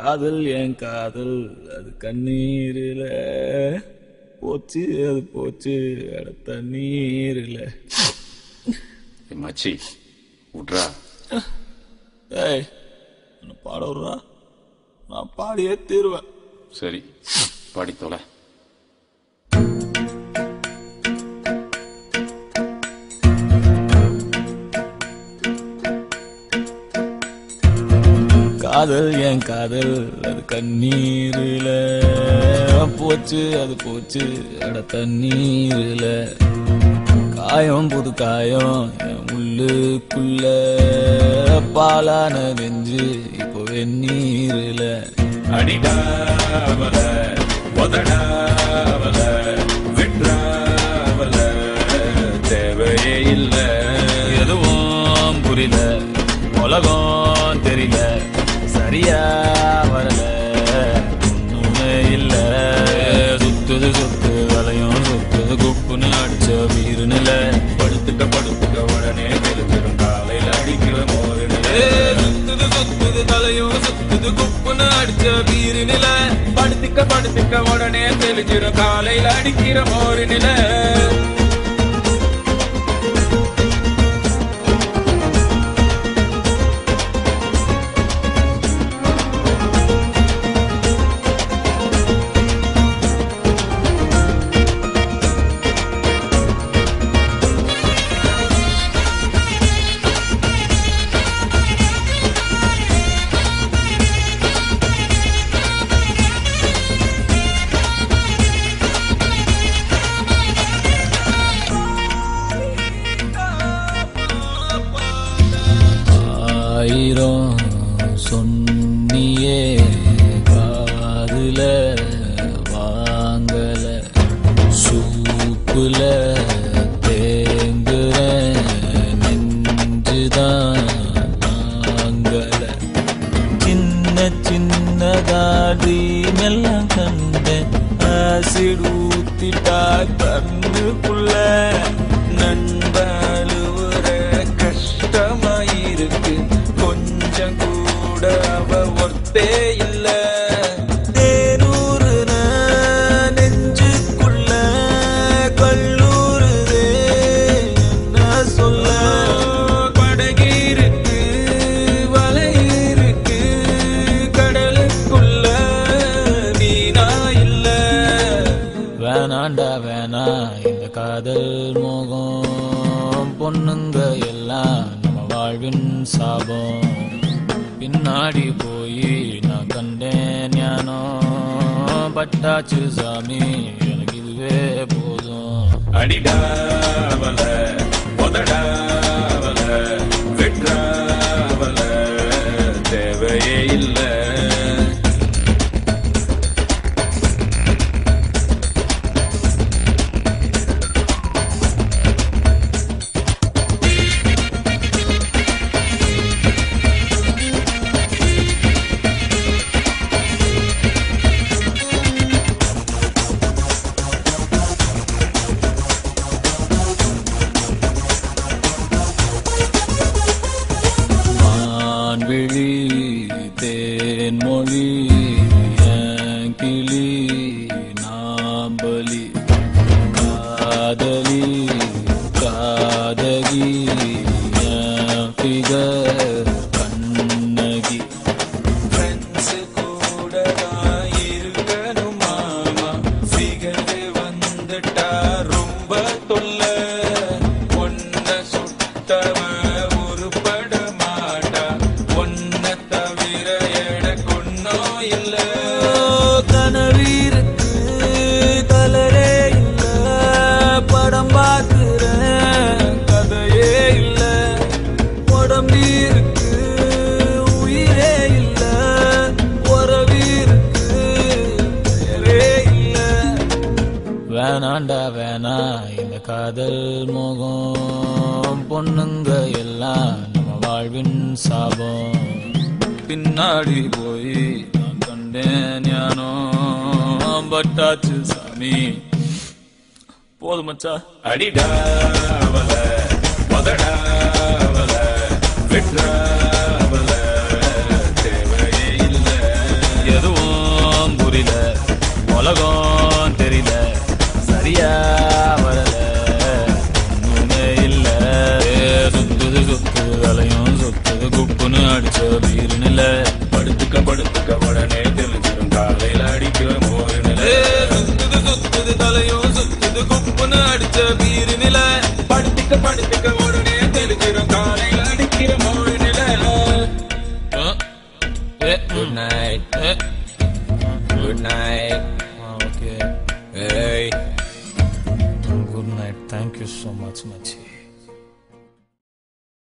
காதல் என் காதல் அது கண்ணீரில போச்சு அது போச்சு அட தண்ணீரில ஏய் மச்சி விட்றா ஏய் என்ன பாட விட்றா நான் பாடியே தீருவேன் சரி பாடி தொலை காதல் என் காதல் அது கண்ணீரில போச்சு அது போச்சு அட தண்ணீரில காயம் புது காயம் என் உள்ளுக்குள்ள பாலான நெஞ்சு இப்போ வெந்நீரில அடிடாவல உதடாவல விட்றாவல தேவையே இல்ல எதுவும் புரியல உலகம் தெரியல சரியா வரல ஒண்ணுமே இல்ல சுத்துது சுத்து வலையும் சுத்துது குப்புன்னு அடிச்ச வீரு நில படுத்துக்க படுத்துக்க உடனே தெளிச்சிடும் காலையில் அடிக்கிற மோரு சுத்துது சுத்துது தலையும் சுத்துது குப்புன்னு அடிச்ச வீரு நில படுத்துக்க படுத்துக்க உடனே தெளிச்சிடும் காலையில் அடிக்கிற மோரு நில ஆயிரம் சொன்னியே காதுல வாங்கல சூப்புல தேங்குற நெஞ்சுதான் தாங்கல சின்ன சின்னதாடி மெல்லாம் கண்டேன் ஆசிட் ஊத்திட்டா கண்ணுக்குள்ள நண்பழுவுற கஷ்டமாயிருக்கு கொஞ்சம் கூட அவ ஒர்த்தே இல்ல தேனூறுன நெஞ்சுக்குள்ள கல்லூருதே என்ன சொல்ல படகிருக்கு வலை இருக்கு கடலுக்குள்ள மீனா இல்ல வேணாண்டா வேணா இந்த காதல் மோகம் பொண்ணுங்க எல்லாம் நம்ம வாழ்வின் சாபம் பின்னாடி போய் நான் கண்டேன் ஞானம் பட்டாச்சு சாமி எனக்கு இதுவே போதும் அடிடாவல உதடாவல வெற்றாவல தேவையே இல்ல மான்விழி தேன்மொழி என் கிளி நாம்பலி காதலி காதகி என் ஃபிகர் கண்ணகி ஃப்ரெண்ட்ஸ் கூட தான் இருக்கணும் மாமா சிகர் வந்துட்டா ரொம்ப தொல்ல ஒன்ன சுட்டவ உருப்பட மாட்டா ஒன்ன தவிர எனக்கு ஒன்னும் இல்ல கனவீருக்கு கலரே இல்ல படம் பார்க்கிறேன் கதையே இல்ல உடம்பீருக்கு உயிரே இல்ல உறவீருக்கு பேரே இல்ல வேணாண்டா வேணா இந்த காதல் மோகம் பொண்ணுங்க எல்லாம் நம்ம வாழ்வின் சாபம் பின்னாடி போய் நான் கண்டேன் ஞானோ பட்டாச்சு சாமி போதும் மச்சா அடிடாவல உதடாவல வெற்றாவல தேவையே இல்ல உலகம் தெரியல சரியா வரல ஒண்ணுமே இல்ல ஏ, சுத்துது சுத்துது அலையும் சுத்துது குப்புன்னு அடிச்ச வீருன்னு இல்ல படுத்துக்க படுத்துக்க